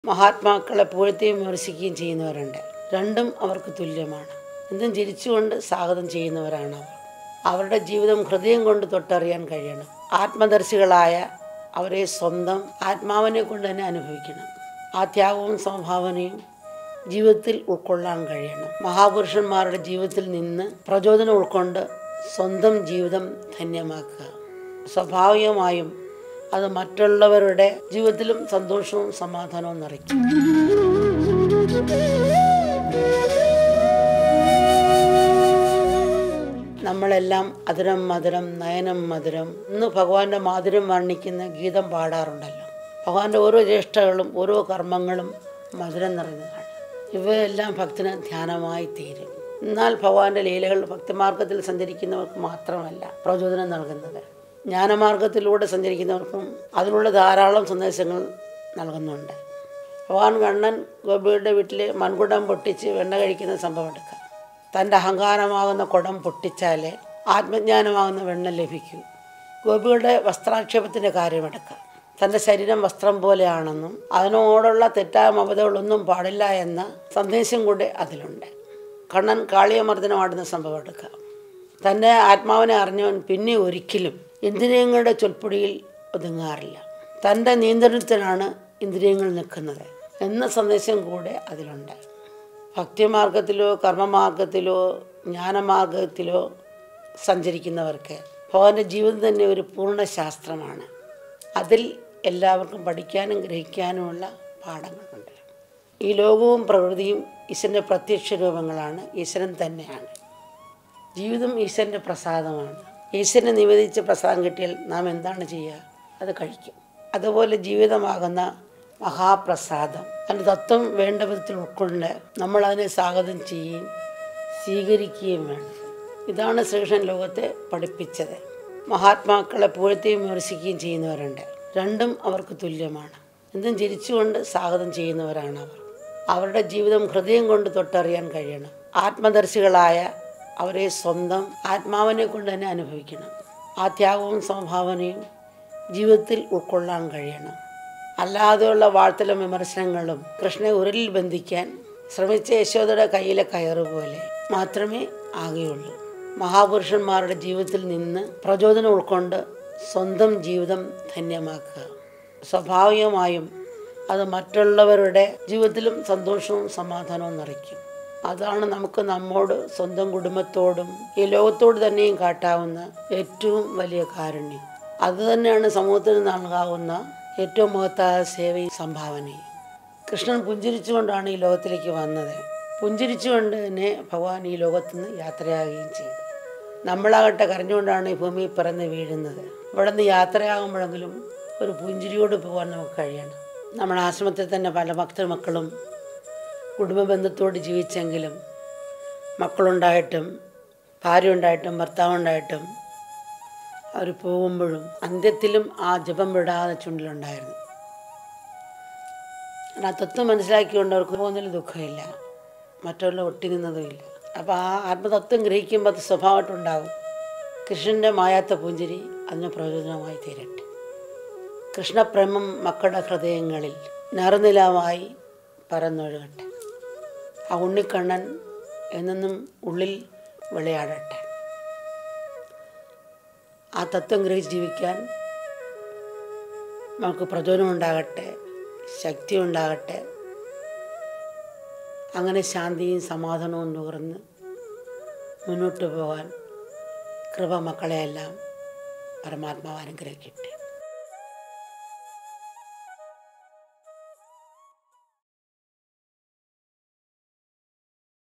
മഹാത്മാക്കളെ പുകഴ്ത്തുകയും വിമർശിക്കുകയും ചെയ്യുന്നവരുണ്ട് രണ്ടും അവർക്ക് തുല്യമാണ് എന്തും ചിരിച്ചുകൊണ്ട് സ്വാഗതം ചെയ്യുന്നവരാണ് അവർ അവരുടെ ജീവിതം ഹൃദയം കൊണ്ട് തൊട്ടറിയാൻ കഴിയണം ആത്മദർശികളായ അവരെ സ്വന്തം ആത്മാവിനെ കൊണ്ട് തന്നെ അനുഭവിക്കണം ആ ത്യാഗവും സംഭാവനയും ജീവിതത്തിൽ ഉൾക്കൊള്ളാൻ കഴിയണം മഹാപുരുഷന്മാരുടെ ജീവിതത്തിൽ നിന്ന് പ്രചോദനം ഉൾക്കൊണ്ട് സ്വന്തം ജീവിതം ധന്യമാക്കുക സ്വാഭാവികമായും അത് മറ്റുള്ളവരുടെ ജീവിതത്തിലും സന്തോഷവും സമാധാനവും നിറയ്ക്കും നമ്മളെല്ലാം അതിരം മധുരം നയനം മധുരം ഇന്ന് ഭഗവാന്റെ മാധുര്യം വർണ്ണിക്കുന്ന ഗീതം പാടാറുണ്ടല്ലോ ഭഗവാന്റെ ഓരോ ജ്യേഷ്ഠകളും ഓരോ കർമ്മങ്ങളും മധുരം നിറഞ്ഞതാണ് ഇവയെല്ലാം ഭക്തന് ധ്യാനമായി തീരും എന്നാൽ ഭഗവാന്റെ ലീലകൾ ഭക്തിമാർഗത്തിൽ സഞ്ചരിക്കുന്നവർക്ക് മാത്രമല്ല പ്രചോദനം നൽകുന്നത് ജ്ഞാനമാർഗത്തിലൂടെ സഞ്ചരിക്കുന്നവർക്കും അതിനുള്ള ധാരാളം സന്ദേശങ്ങൾ നൽകുന്നുണ്ട് ഭഗവാൻ കണ്ണൻ ഗോപിയുടെ വീട്ടിൽ മൺകുടം പൊട്ടിച്ച് വെണ്ണ കഴിക്കുന്ന സംഭവം എടുക്കാം തൻ്റെ അഹങ്കാരമാകുന്ന കുടം പൊട്ടിച്ചാലേ ആത്മജ്ഞാനമാകുന്ന വെണ്ണ ലഭിക്കൂ ഗോപിയുടെ വസ്ത്രാക്ഷേപത്തിൻ്റെ കാര്യമെടുക്കാം തൻ്റെ ശരീരം വസ്ത്രം പോലെയാണെന്നും അതിനോടുള്ള തെറ്റായ മമതകളൊന്നും പാടില്ല എന്ന സന്ദേശം കൂടെ അതിലുണ്ട് കണ്ണൻ കാളിയമർദ്ദനമാടുന്ന സംഭവം എടുക്കാം തൻ്റെ ആത്മാവിനെ അറിഞ്ഞവൻ പിന്നെ ഒരിക്കലും ഇന്ദ്രിയങ്ങളുടെ ചൊൽപ്പൊടിയിൽ ഒതുങ്ങാറില്ല തൻ്റെ നിയന്ത്രണത്തിലാണ് ഇന്ദ്രിയങ്ങൾ നിൽക്കുന്നത് എന്ന സന്ദേശം കൂടെ അതിലുണ്ട് ഭക്തിമാർഗത്തിലോ കർമ്മമാർഗത്തിലോ ജ്ഞാനമാർഗത്തിലോ സഞ്ചരിക്കുന്നവർക്ക് ഭഗവാന്റെ ജീവിതം തന്നെ ഒരു പൂർണ്ണ ശാസ്ത്രമാണ് അതിൽ എല്ലാവർക്കും പഠിക്കാനും ഗ്രഹിക്കാനുമുള്ള പാഠങ്ങളുണ്ട് ഈ ലോകവും പ്രകൃതിയും ഈശ്വരൻ്റെ പ്രത്യക്ഷ രൂപങ്ങളാണ് ഈശ്വരൻ തന്നെയാണ് ജീവിതം ഈശ്വരൻ്റെ പ്രസാദമാണ് ഈശ്വരനെ നിവേദിച്ച പ്രസാദം കിട്ടിയാൽ നാം എന്താണ് ചെയ്യുക അത് കഴിക്കും അതുപോലെ ജീവിതമാകുന്ന മഹാപ്രസാദം അതിൻ്റെ തത്വം വേണ്ട വിധത്തിൽ ഉൾക്കൊണ്ട് നമ്മൾ അതിനെ സ്വാഗതം ചെയ്യുകയും സ്വീകരിക്കുകയും വേണം ഇതാണ് ശ്രീകൃഷ്ണൻ ലോകത്തെ പഠിപ്പിച്ചത് മഹാത്മാക്കളെ പുകഴ്ത്തുകയും വിമർശിക്കുകയും ചെയ്യുന്നവരുണ്ട് രണ്ടും അവർക്ക് തുല്യമാണ് എന്തും ചിരിച്ചുകൊണ്ട് സ്വാഗതം ചെയ്യുന്നവരാണ് അവർ അവരുടെ ജീവിതം ഹൃദയം കൊണ്ട് തൊട്ടറിയാൻ കഴിയണം ആത്മദർശികളായ അവരെ സ്വന്തം ആത്മാവിനെ കൊണ്ട് തന്നെ അനുഭവിക്കണം ആ ത്യാഗവും സംഭാവനയും ജീവിതത്തിൽ ഉൾക്കൊള്ളാൻ കഴിയണം അല്ലാതെയുള്ള വാഴ്ത്തലും വിമർശനങ്ങളും കൃഷ്ണനെ ഉരലിൽ ബന്ധിക്കാൻ ശ്രമിച്ച യശോദയുടെ കയ്യിലെ കയറ് പോലെ മാത്രമേ ആകുകയുള്ളൂ മഹാപുരുഷന്മാരുടെ ജീവിതത്തിൽ നിന്ന് പ്രചോദനം ഉൾക്കൊണ്ട് സ്വന്തം ജീവിതം ധന്യമാക്കുക സ്വാഭാവികമായും അത് മറ്റുള്ളവരുടെ ജീവിതത്തിലും സന്തോഷവും സമാധാനവും നിറയ്ക്കും അതാണ് നമുക്ക് നമ്മോട് സ്വന്തം കുടുംബത്തോടും ഈ ലോകത്തോട് തന്നെയും കാട്ടാവുന്ന ഏറ്റവും വലിയ കാരുണ്യം അതുതന്നെയാണ് സമൂഹത്തിന് നൽകാവുന്ന ഏറ്റവും മഹത്തായ സേവയും സംഭാവനയും കൃഷ്ണൻ പുഞ്ചിരിച്ചുകൊണ്ടാണ് ഈ ലോകത്തിലേക്ക് വന്നത് പുഞ്ചിരിച്ചുകൊണ്ട് തന്നെ ഭഗവാൻ ഈ ലോകത്തു നിന്ന് യാത്രയാകുകയും ചെയ്തു നമ്മളാകട്ടെ കരഞ്ഞുകൊണ്ടാണ് ഈ ഭൂമിയിൽ പിറന്ന് വീഴുന്നത് ഇവിടെ നിന്ന് യാത്രയാകുമ്പോഴെങ്കിലും ഒരു പുഞ്ചിരിയോട് പോകാൻ നമുക്ക് കഴിയണം നമ്മുടെ ആശ്രമത്തിൽ തന്നെ പല ഭക്ത മക്കളും കുടുംബ ബന്ധത്തോട് ജീവിച്ചെങ്കിലും മക്കളുണ്ടായിട്ടും ഭാര്യ ഉണ്ടായിട്ടും ഭർത്താവുണ്ടായിട്ടും അവർ പോകുമ്പോഴും അന്ത്യത്തിലും ആ ജപം വിടാതെ ചുണ്ടിലുണ്ടായിരുന്നു ആ തത്വം മനസ്സിലാക്കിക്കൊണ്ട് അവർക്ക് പോകുന്നതിൽ ദുഃഖമില്ല മറ്റുള്ള ഒട്ടി നിന്നതുമില്ല അപ്പോൾ ആ ആത്മതത്വം ഗ്രഹിക്കുമ്പോൾ അത് സ്വഭാവമായിട്ടുണ്ടാകും കൃഷ്ണൻ്റെ മായാത്ത പുഞ്ചിരി അതിന് പ്രയോജനമായി തീരട്ടെ കൃഷ്ണപ്രേമം മക്കളുടെ ഹൃദയങ്ങളിൽ നിറനിലാവായി പരന്നൊഴുകട്ടെ ആ ഉണ്ണിക്കണ്ണൻ എന്നെന്നും ഉള്ളിൽ വിളയാടട്ടെ ആ തത്വം ഗ്രഹിച്ച് ജീവിക്കാൻ നമുക്ക് പ്രചോദനം ഉണ്ടാകട്ടെ ശക്തി ഉണ്ടാകട്ടെ അങ്ങനെ ശാന്തിയും സമാധാനവും നുകർന്ന് മുന്നോട്ട് പോകാൻ കൃപ മക്കളെയെല്ലാം പരമാത്മാവ് അനുഗ്രഹിക്കട്ടെ